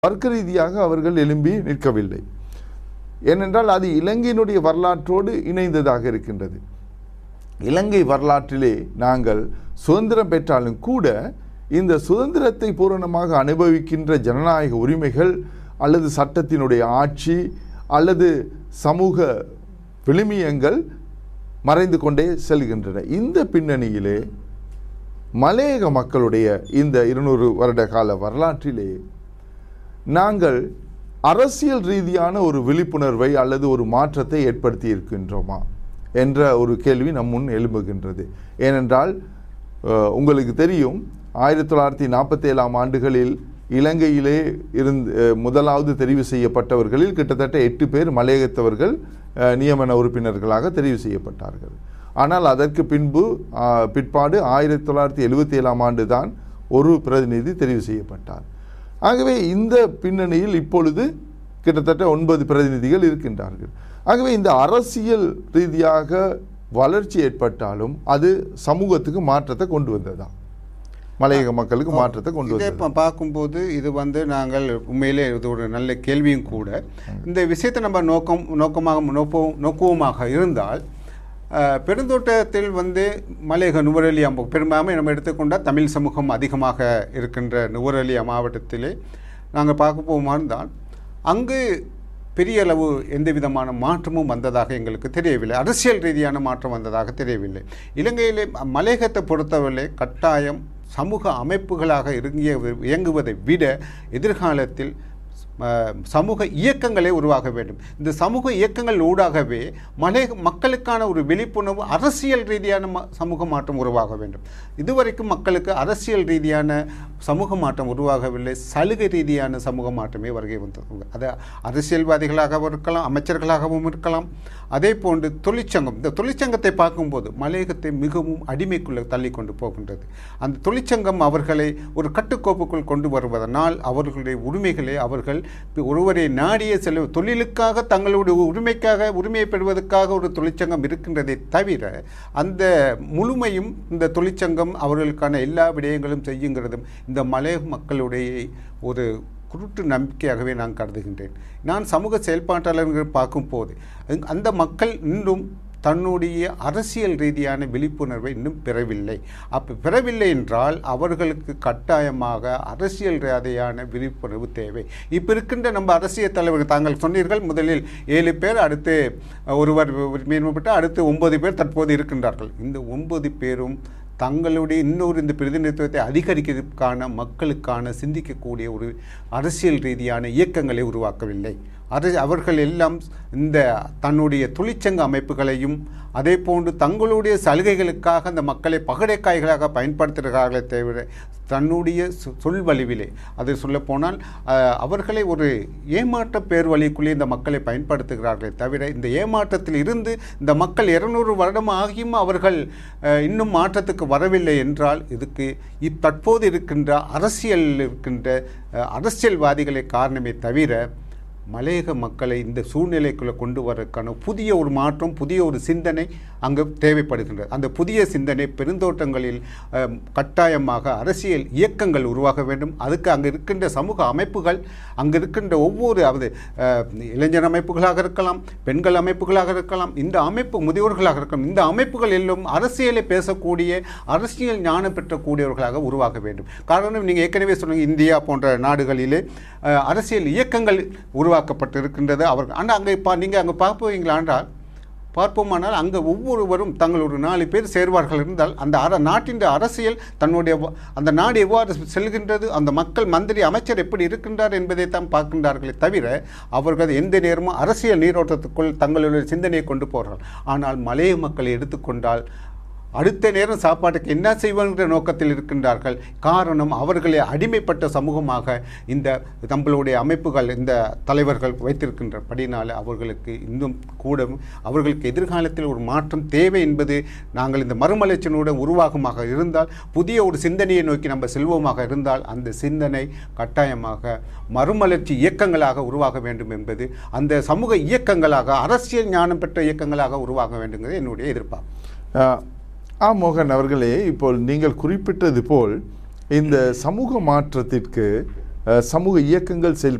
வர்க்க ரீதியாக அவர்கள் எழும்பி நிற்கவில்லை ஏனென்றால் அது இலங்கையினுடைய வரலாற்றோடு இணைந்ததாக இருக்கின்றது இலங்கை வரலாற்றிலே நாங்கள் சுதந்திரம் பெற்றாலும் கூட இந்த சுதந்திரத்தை பூரணமாக அனுபவிக்கின்ற ஜனநாயக உரிமைகள் அல்லது சட்டத்தினுடைய ஆட்சி அல்லது சமூக விழுமியங்கள் மறைந்து கொண்டே செல்கின்றன இந்த பின்னணியிலே மலையக மக்களுடைய இந்த இருநூறு வருட கால வரலாற்றிலே நாங்கள் அரசியல் ரீதியான ஒரு விழிப்புணர்வை அல்லது ஒரு மாற்றத்தை ஏற்படுத்தி இருக்கின்றோமா என்ற ஒரு கேள்வி நம் முன் எழும்புகின்றது ஏனென்றால் அஹ், உங்களுக்கு தெரியும் ஆயிரத்தி தொள்ளாயிரத்தி நாற்பத்தி ஏழாம் ஆண்டுகளில் இலங்கையிலே இருந்து அஹ், முதலாவது தெரிவு செய்யப்பட்டவர்களில் கிட்டத்தட்ட எட்டு பேர் மலையகத்தவர்கள் அஹ், நியமன உறுப்பினர்களாக தெரிவு செய்யப்பட்டார்கள் ஆனால் அதற்கு பின்பு ஆஹ், பிற்பாடு ஆயிரத்தி தொள்ளாயிரத்தி எழுபத்தி ஏழாம் ஆண்டு தான் ஒரு பிரதிநிதி தெரிவு செய்யப்பட்டார் ஆகவே இந்த பின்னணியில் இப்பொழுது கிட்டத்தட்ட ஒன்பது பிரதிநிதிகள் இருக்கின்றார்கள் ஆகவே இந்த அரசியல் ரீதியாக வளர்ச்சி ஏற்பட்டாலும் அது சமூகத்துக்கு மாற்றத்தை கொண்டு வந்ததா மலையக மக்களுக்கு மாற்றத்தை கொண்டு இதை வந்தது இப்போ பார்க்கும்போது இது வந்து நாங்கள் உண்மையிலே இது ஒரு நல்ல கேள்வியும் கூட இந்த விஷயத்தை நம்ம நோக்கம் நோக்கமாக நோப்போம் நோக்குவோமாக இருந்தால் அஹ், பெருந்தோட்டத்தில் வந்து மலையக நுவரெலியா பெரும்பான்மை நம்ம எடுத்துக்கொண்டால் தமிழ் சமூகம் அதிகமாக இருக்கின்ற நுவரெலியா மாவட்டத்திலே நாங்கள் பார்க்க போமா இருந்தால் அங்கு பெரிய அளவு எந்த விதமான மாற்றமும் வந்ததாக எங்களுக்கு தெரியவில்லை அரசியல் ரீதியான மாற்றம் வந்ததாக தெரியவில்லை இலங்கையிலே மலையகத்தை பொறுத்தவரை கட்டாயம் சமூக அமைப்புகளாக இறங்கிய இயங்குவதை விட எதிர்காலத்தில் அஹ், சமூக இயக்கங்களை உருவாக வேண்டும் இந்த சமூக இயக்கங்கள் ஊடாகவே மலை மக்களுக்கான ஒரு விழிப்புணர்வு அரசியல் ரீதியான ம- சமூக மாற்றம் உருவாக வேண்டும் இதுவரைக்கும் மக்களுக்கு அரசியல் ரீதியான சமூக மாற்றம் உருவாகவில்லை சலுகை ரீதியான சமூக மாற்றமே வருகை வந்தது அது அரசியல்வாதிகளாகவும் இருக்கலாம் அமைச்சர்களாகவும் இருக்கலாம் அதே போன்று தொழிற்சங்கம் இந்த தொழிற்சங்கத்தை பார்க்கும்போது மலையகத்தை மிகவும் அடிமைக்குள்ளே தள்ளி கொண்டு போகின்றது அந்த தொழிற்சங்கம் அவர்களை ஒரு கட்டுக்கோப்புக்குள் கொண்டு வருவதனால் அவர்களுடைய உரிமைகளை அவர்கள் ஒருவரை நாடிய செல்ல தொழிலுக்காக தங்களுடைய உரிமைக்காக உரிமையை பெறுவதற்காக ஒரு தொழிற்சங்கம் இருக்கின்றதை தவிர அந்த முழுமையும் இந்த தொழிற்சங்கம் அவர்களுக்கான எல்லா விடயங்களும் செய்யுங்கிறதும் இந்த மலைய மக்களுடைய ஒரு குருட்டு நம்பிக்கையாகவே நான் கருதுகின்றேன் நான் சமூக செயல்பாட்டாளர்கள் பார்க்கும்போது அங்க- அந்த மக்கள் இன்னும் தன்னுடைய அரசியல் ரீதியான விழிப்புணர்வை இன்னும் பெறவில்லை அப்போ பெறவில்லை என்றால் அவர்களுக்கு கட்டாயமாக அரசியல் ரீதியான விழிப்புணர்வு தேவை இப்போ இருக்கின்ற நம்ம அரசியல் தலைவர்கள் தாங்கள் சொன்னீர்கள் முதலில் ஏழு பேர் அடுத்து ஒருவர் மேம்பட்டு அடுத்து ஒன்பது பேர் தற்போது இருக்கின்றார்கள் இந்த ஒன்பது பேரும் தங்களுடைய இன்னொரு இந்த பிரதிநிதித்துவத்தை அதிகரிக்கிறதுக்கான மக்களுக்கான சிந்திக்கக்கூடிய ஒரு அரசியல் ரீதியான இயக்கங்களை உருவாக்கவில்லை அது அவர்கள் எல்லாம் இந்த தன்னுடைய தொழிற்சங்க அமைப்புகளையும் அதே போன்று தங்களுடைய சலுகைகளுக்காக அந்த மக்களை பகடைக்காய்களாக பயன்படுத்துகிறார்களே தவிர தன்னுடைய சொ- சொல் வலிவிலே அது சொல்லப்போனால் அஹ், அவர்களை ஒரு ஏமாற்ற பேர் வழிக்குள்ளே இந்த மக்களை பயன்படுத்துகிறார்களே தவிர இந்த ஏமாற்றத்தில் இருந்து இந்த மக்கள் இருநூறு வருடம் ஆகியும் அவர்கள் அஹ், இன்னும் மாற்றத்துக்கு வரவில்லை என்றால் இதுக்கு இப் தற்போது இருக்கின்ற அரசியல் இருக்கின்ற அஹ், அரசியல்வாதிகளே காரணமே தவிர மலையக மக்களை இந்த சூழ்நிலைக்குள்ளே கொண்டு வரக்கான புதிய ஒரு மாற்றம் புதிய ஒரு சிந்தனை அங்கு தேவைப்படுகின்றது அந்த புதிய சிந்தனை பெருந்தோட்டங்களில் அஹ், கட்டாயமாக அரசியல் இயக்கங்கள் உருவாக வேண்டும் அதுக்கு அங்கே இருக்கின்ற சமூக அமைப்புகள் அங்கே இருக்கின்ற ஒவ்வொரு அதாவது அஹ், இளைஞர் அமைப்புகளாக இருக்கலாம் பெண்கள் அமைப்புகளாக இருக்கலாம் இந்த அமைப்பு முதியோர்களாக இருக்கலாம் இந்த அமைப்புகள் எல்லாம் அரசியலை பேசக்கூடிய அரசியல் ஞானம் பெற்றக்கூடியவர்களாக உருவாக வேண்டும் காரணம் நீங்கள் ஏற்கனவே சொன்னீங்க இந்தியா போன்ற நாடுகளிலே அஹ், அரசியல் இயக்கங்கள் உருவாக்கப்பட்டு இருக்கின்றது அவர்கள் ஆனால் அங்கே பா நீங்கள் அங்கே பார்ப்பீங்களா என்றால் பார்ப்போமானால் அங்கே ஒவ்வொருவரும் தங்கள் ஒரு நாலு பேர் சேர்வார்கள் இருந்தால் அந்த அர நாட்டின் அரசியல் தன்னுடைய வ- அந்த நாடு எவ்வாறு செல்கின்றது அந்த மக்கள் மந்திரி அமைச்சர் எப்படி இருக்கின்றார் என்பதை தான் பார்க்கின்றார்களே தவிர அவர்கள் எந்த நேரமும் அரசியல் நீரோட்டத்துக்குள் தங்களுடைய சிந்தனையை கொண்டு போகிறார்கள் ஆனால் மலைய மக்களை எடுத்துக்கொண்டால் அடுத்த நேரம் சாப்பாட்டுக்கு என்ன செய்வாங்கிற நோக்கத்தில் இருக்கின்றார்கள் காரணம் அவர்களை அடிமைப்பட்ட சமூகமாக இந்த நம்மளுடைய அமைப்புகள் இந்த தலைவர்கள் வைத்திருக்கின்றபடினால் அவர்களுக்கு இன்னும் கூட அவர்களுக்கு எதிர்காலத்தில் ஒரு மாற்றம் தேவை என்பது நாங்கள் இந்த மறுமலர்ச்சியினுடன் உருவாகமாக இருந்தால் புதிய ஒரு சிந்தனையை நோக்கி நம்ம செல்வோமாக இருந்தால் அந்த சிந்தனை கட்டாயமாக மறுமலர்ச்சி இயக்கங்களாக உருவாக வேண்டும் என்பது அந்த சமூக இயக்கங்களாக அரசியல் ஞானம் பெற்ற இயக்கங்களாக உருவாக வேண்டுங்கிறது என்னுடைய எதிர்பார்ப்பு ஆஹ், ஆ மோகன் அவர்களே இப்போ நீங்கள் குறிப்பிட்டது போல் இந்த சமூக மாற்றத்திற்கு அஹ், சமூக இயக்கங்கள் செயல்